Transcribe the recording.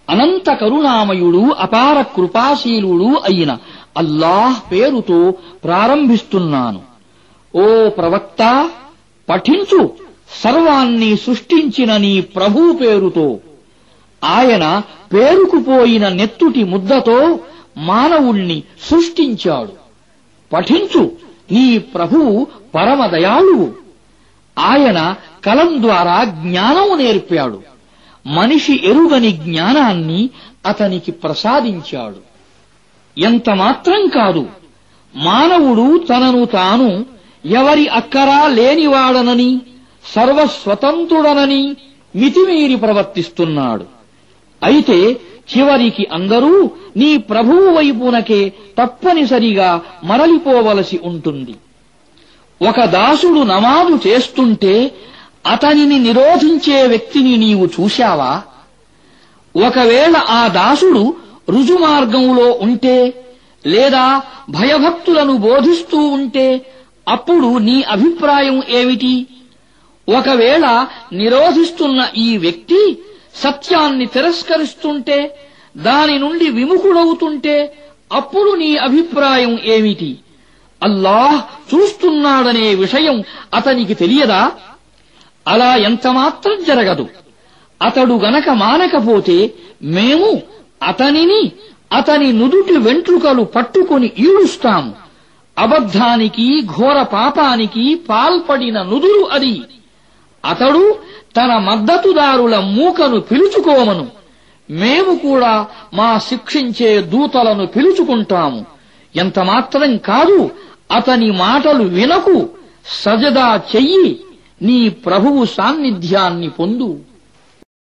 అనంత కరుణామయుడు అపార కృపాశీలుడు అయిన అల్లాహ్ పేరుతో ప్రారంభిస్తున్నాను ఓ ప్రవక్త పఠించు సర్వాన్ని సృష్టించిన నీ ప్రభు పేరుతో ఆయన పేరుకుపోయిన నెత్తుటి ముద్దతో మానవుణ్ణి సృష్టించాడు పఠించు నీ ప్రభువు పరమదయాళువు ఆయన కలం ద్వారా జ్ఞానం నేర్పాడు మనిషి ఎరుగని జ్ఞానాన్ని అతనికి ప్రసాదించాడు ఎంత మాత్రం కాదు మానవుడు తనను తాను ఎవరి అక్కరా లేనివాడనని సర్వస్వతంత్రుడనని మితిమీరి ప్రవర్తిస్తున్నాడు అయితే చివరికి అందరూ నీ ప్రభువు వైపునకే తప్పనిసరిగా మరలిపోవలసి ఉంటుంది ఒక దాసుడు నమాజు చేస్తుంటే అతనిని నిరోధించే వ్యక్తిని నీవు చూశావా ఒకవేళ ఆ దాసుడు రుజుమార్గంలో ఉంటే లేదా భయభక్తులను బోధిస్తూ ఉంటే అప్పుడు నీ అభిప్రాయం ఏమిటి ఒకవేళ నిరోధిస్తున్న ఈ వ్యక్తి సత్యాన్ని తిరస్కరిస్తుంటే దాని నుండి విముఖుడవుతుంటే అప్పుడు నీ అభిప్రాయం ఏమిటి అల్లాహ్ చూస్తున్నాడనే విషయం అతనికి తెలియదా అలా ఎంతమాత్రం జరగదు అతడు గనక మానకపోతే మేము అతనిని అతని నుదుటి వెంట్రుకలు పట్టుకొని ఈడుస్తాము అబద్ధానికి ఘోర పాపానికి పాల్పడిన నుదురు అది అతడు తన మద్దతుదారుల మూకను పిలుచుకోమను మేము కూడా మా శిక్షించే దూతలను పిలుచుకుంటాము ఎంత మాత్రం కాదు అతని మాటలు వినకు సజదా చెయ్యి నీ ప్రభువు సాన్నిధ్యాన్ని పొందు